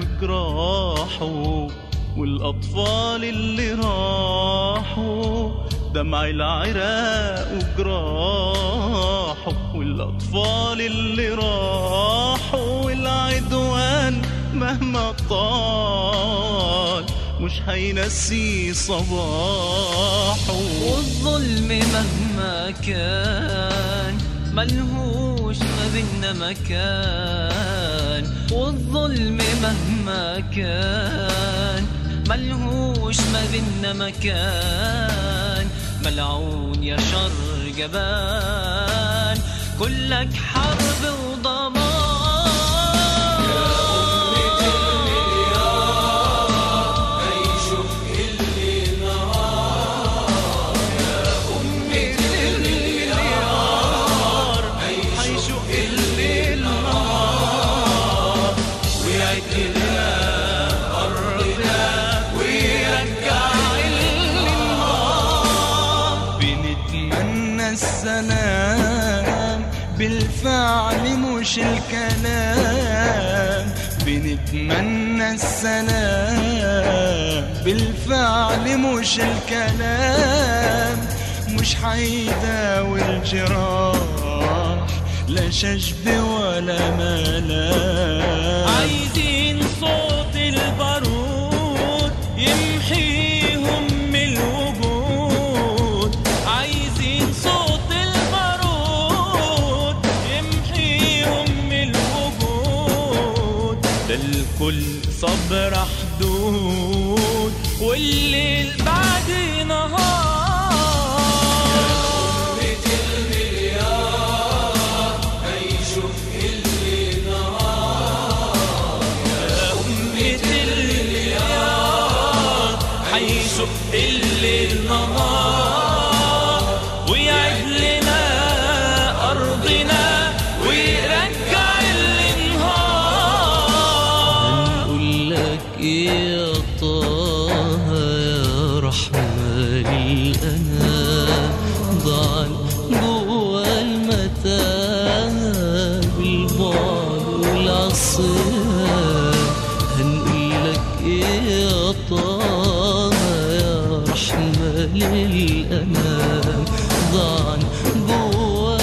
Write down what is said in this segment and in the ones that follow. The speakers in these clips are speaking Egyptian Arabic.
وجراحه والأطفال اللي راحوا دمع العراق وجراحه والأطفال اللي راحوا والعدوان مهما طال مش هينسي صباحه والظلم مهما كان ملهوش ما بينا مكان والظلم مهما كان ملهوش ما بينا مكان ملعون يا شر جبان كلك حرب وضمان هيشق الليل نهار ويعد لنا أرضنا ويرجع النهار بنتمنى السلام بالفعل مش الكلام بنتمنى السلام بالفعل مش الكلام مش حيداوي الجراح لا شجب ولا ملام عايزين صوت البارود يمحيهم من الوجود عايزين صوت البارود يمحيهم من الوجود ده الكل صبر حدود والليل بعد نهار أمة المليار حيشق الليل نهار ويعد لنا أرضنا ويرجع النهار نقول لك يا طه يا رحمن الأنام ضعن جوا المتاهة بالبعد والعصيان هنقول لك يا طه يا رحمن الأنام ضعن جوا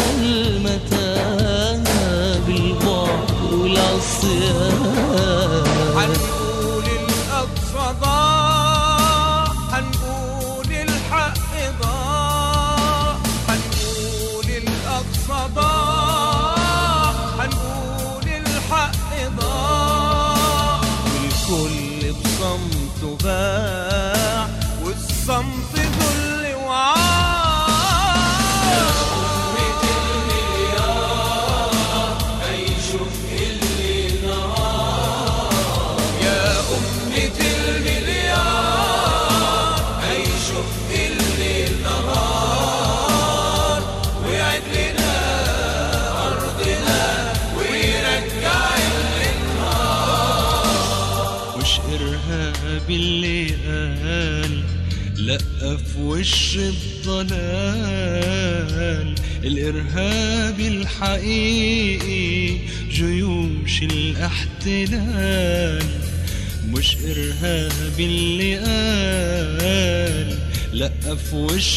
المتاهة بالبعد والعصيان هنقول الأقصى ضاع هنقول الحق ضاع هنقول الأقصى ضاع هنقول الحق ضاع والكل بصمته باع والصمت ذل يا أمة المليار هيشق الليل نهار ويعد لنا أرضنا ويرجع مش إرهاب اللي قال لأ في وش الضلال الإرهاب الحقيقي جيوش الاحتلال مش إرهاب اللي قال لأ في وش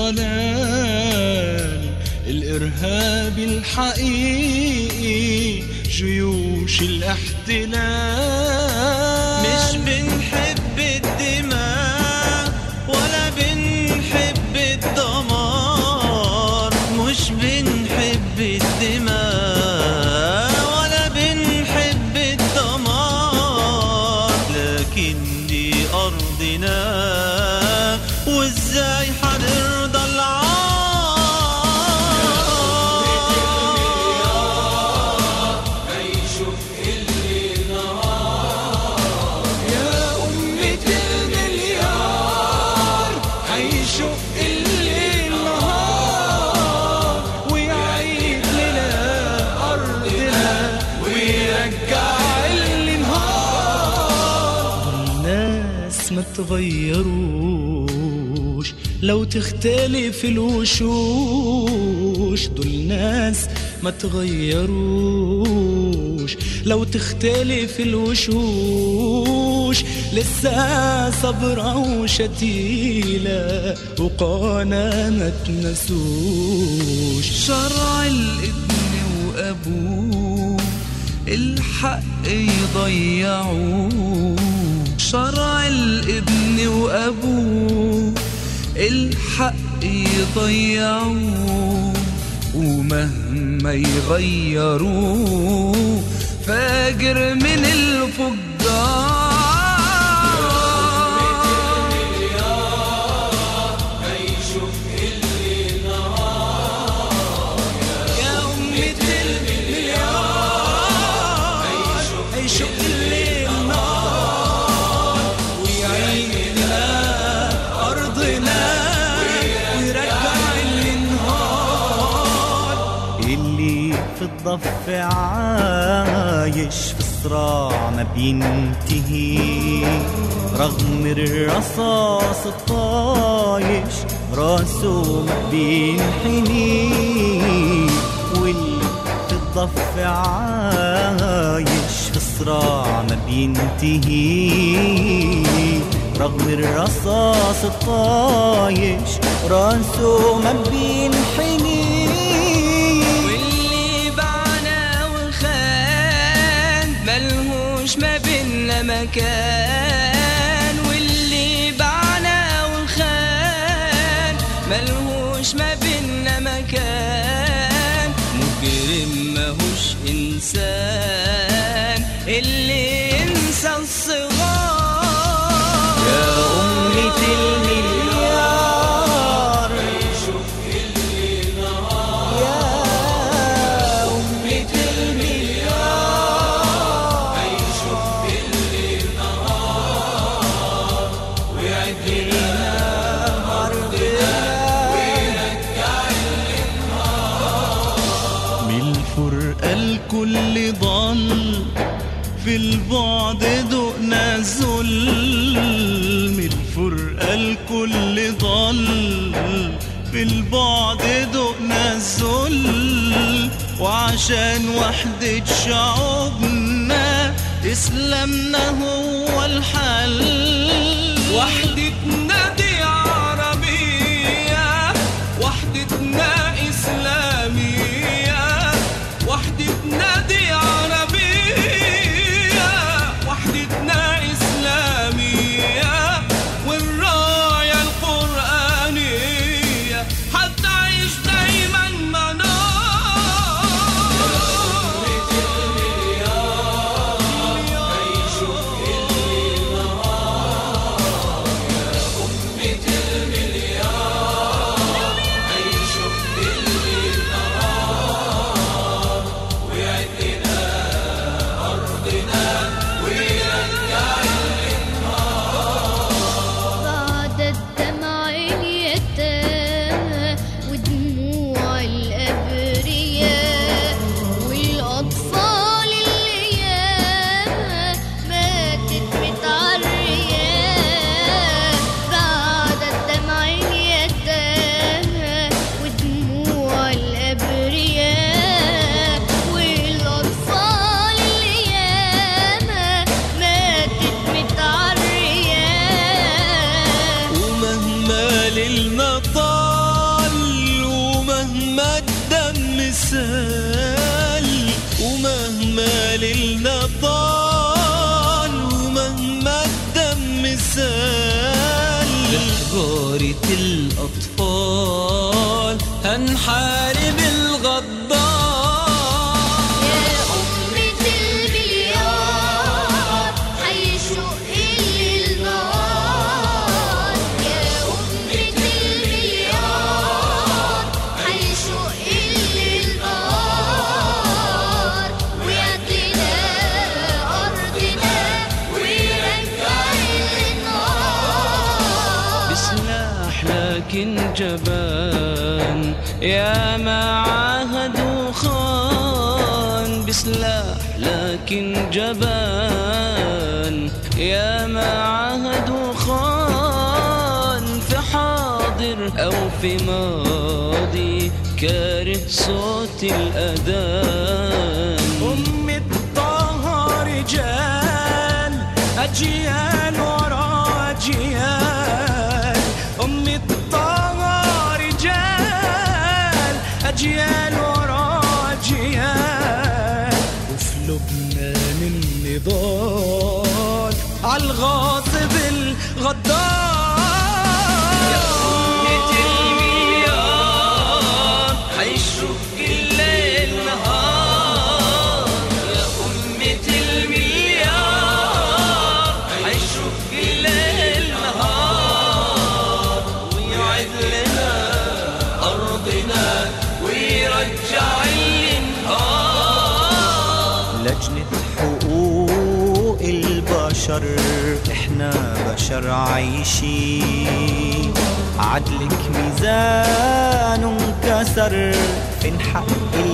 الضلال الإرهاب الحقيقي جيوش الاحتلال مش بنحب الدماء ولا بنحب الدمار مش بنحب الدماء ولا بنحب الدمار لكن دي أرضنا وازاي هنرضى العار يا أمة المليار هيشق الليل نهار ويعيد لنا أرضنا ويرجع النهار الناس ما تغيروش لو تختلف الوشوش دول ناس ما تغيروش لو تختلف الوشوش لسه صبرة وشتيلة وقانا ما تنسوش شرع الابن وابوه الحق يضيعوه شرع الابن وابوه الحق يضيعوه ومهما يغيروه فاجر من الفجار يا أمة المليار هيشق الليل نار ويعيدنا أرضنا ويرجع النهار اللي في الضف عايش في صراع ما بينتهي رغم الرصاص الطايش راسه ما بينحني واللي في الضف عايش في صراع ما بينتهي رغم الرصاص الطايش راسه ما بينحني واللي باعنا وخان ملهوش ما بينا مكان واللي باعنا وخان ملهوش ما بينا مكان مجرم ماهوش انسان اللي ينسى الصغار يا أمة المليار يا أمة المليار من الفرقة الكل ضل في البعد دقنا الذل من الفرقة الكل ضل في البعد دقنا الذل وعشان وحدة شعوبنا إسلامنا هو الحل وحدتنا دي عربية وحدتنا إسلامية وحدتنا دي عربية وحدتنا إسلامية والراية القرآنية هتعيش دايما منار بعد الدمع اليتامى ودموع الأبرياء والأطفال اللي ياما ماتت متعرية بعد الدمع اليتامى ودموع الأبرياء والأطفال اللي ياما ماتت متعرية ومهما ليلنا طال ومهما الدم سال ومهما ليلنا طال ومهما الدم سال بحجارة الأطفال هنحارب الغدار يا أمة المليار هيشق الليل نهار يا أمة المليار هيشق الليل نهار ويعطينا أرضنا ويرجع النهار بسلاح لكن جبان يا ما عاهد وخان بسلاح لكن جبان يا ما عاهد وخان في حاضر أو في ماضي كاره صوت الأذان أمة طه رجال أجيال ورا أجيال أمي الطاغة رجال أجيال ورا أجيال وفي لبنان النضال عالغاصب الغدار المليار عيشوا الليل نهار يا أمة المليار عيشوا الليل نهار ويعد لنا أرضنا ويرجع النهار لجنة حقوق البشر احنا بشر عايشين عدلك ميزان انكسر فين حق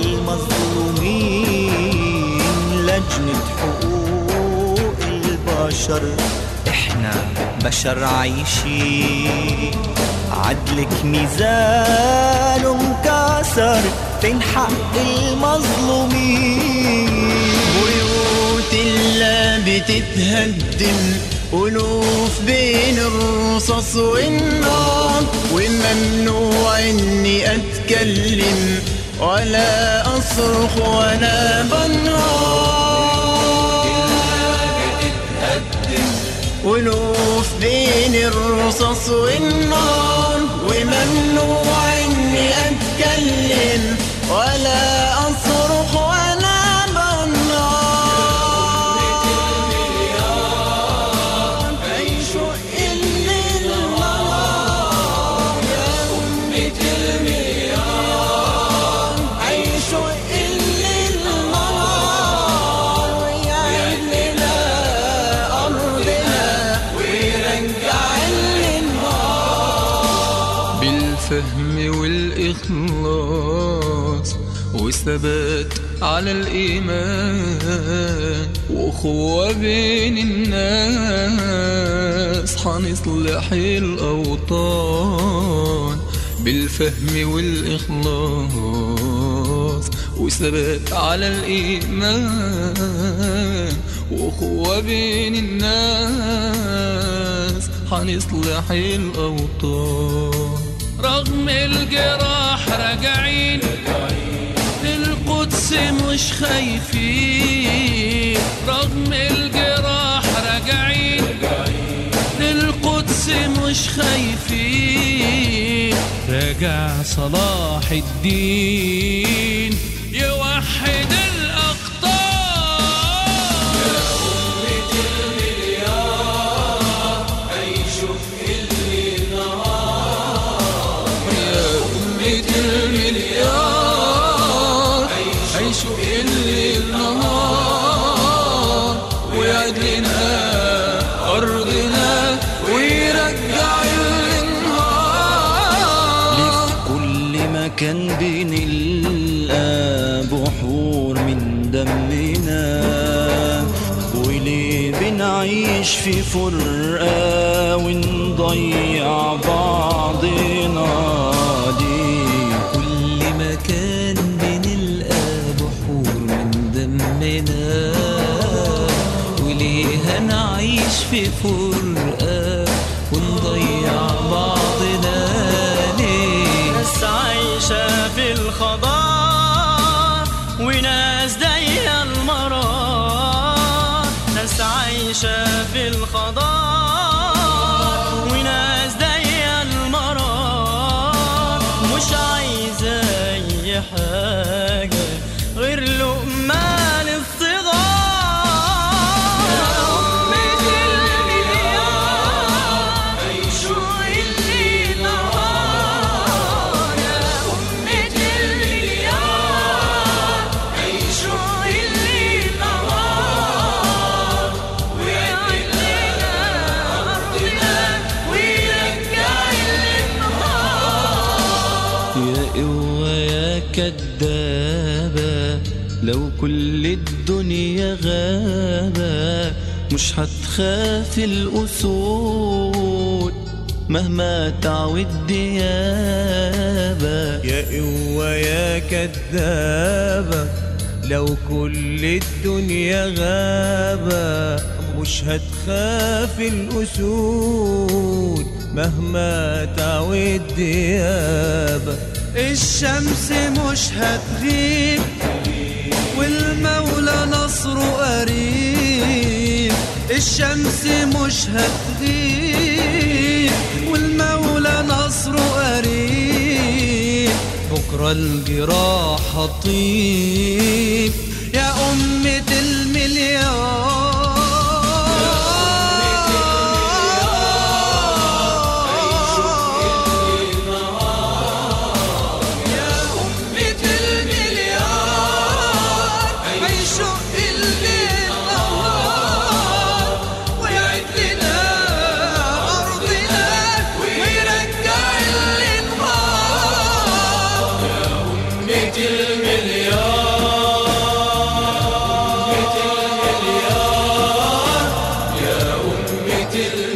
المظلومين لجنة حقوق البشر احنا بشر عايشين عدلك ميزان انكسر فين حق المظلومين بيوت الله بتتهدم ألوف بين الرصاص والنار وممنوع إني أتكلم ولا أصرخ ولا بنهار ألوف بين الرصاص والنار وممنوع إني أتكلم ولا أصرخ ولا بنهار عيشوا الليل نهار يا أمة المليار عيشوا الليل نهار ويعيد لنا أرضنا ويرجع النهار بالفهم والإخلاص وثبات على الإيمان وأخوة بين الناس حنصلح الأوطان بالفهم والإخلاص وثبات على الإيمان وأخوة بين الناس حنصلح الأوطان رغم الجراح راجعين للقدس مش خايفين رغم الجراح راجعين للقدس مش خايفين راجع صلاح الدين يوحد الأقطار يا أمة المليار عيشوا الليل نهار ويعد لنا أرضنا ويرجع النهار كل مكان بين الآب وحور من دمنا وليه بنعيش في فرقة ونضيع بعضنا ليه كل مكان بين الآب وحور من دمنا وليه هنعيش في فرقة ونضيع بعضنا ليه ناس عايشة في الخضار وناس ضيقة المرار ناس عايشة في الخضار وناس ضيقة المرار مش عايزة أي حاجة غير لقمان الصغار عيشوا اللي نهار يا أمة المليار عيشوا اللي نهار ويعد لنا أرضنا ويرجع النهار يا قوة يا كدابة لو كل الدنيا غابة مش هتخاف الأسود مهما تعود ديابة يا قوة يا كدابة لو كل الدنيا غابة مش هتخاف الأسود مهما تعود ديابة الشمس مش هتغيب والمولى نصره قريب الشمس مش هتغيب والمولى نصره قريب بكرة الجراح هطيب يا أمة المليار يا أمة المليار هيشق الليل نهار ويعد لنا أرضنا ويرجع الانهار أمة المليار أمة المليار يا أمة المليار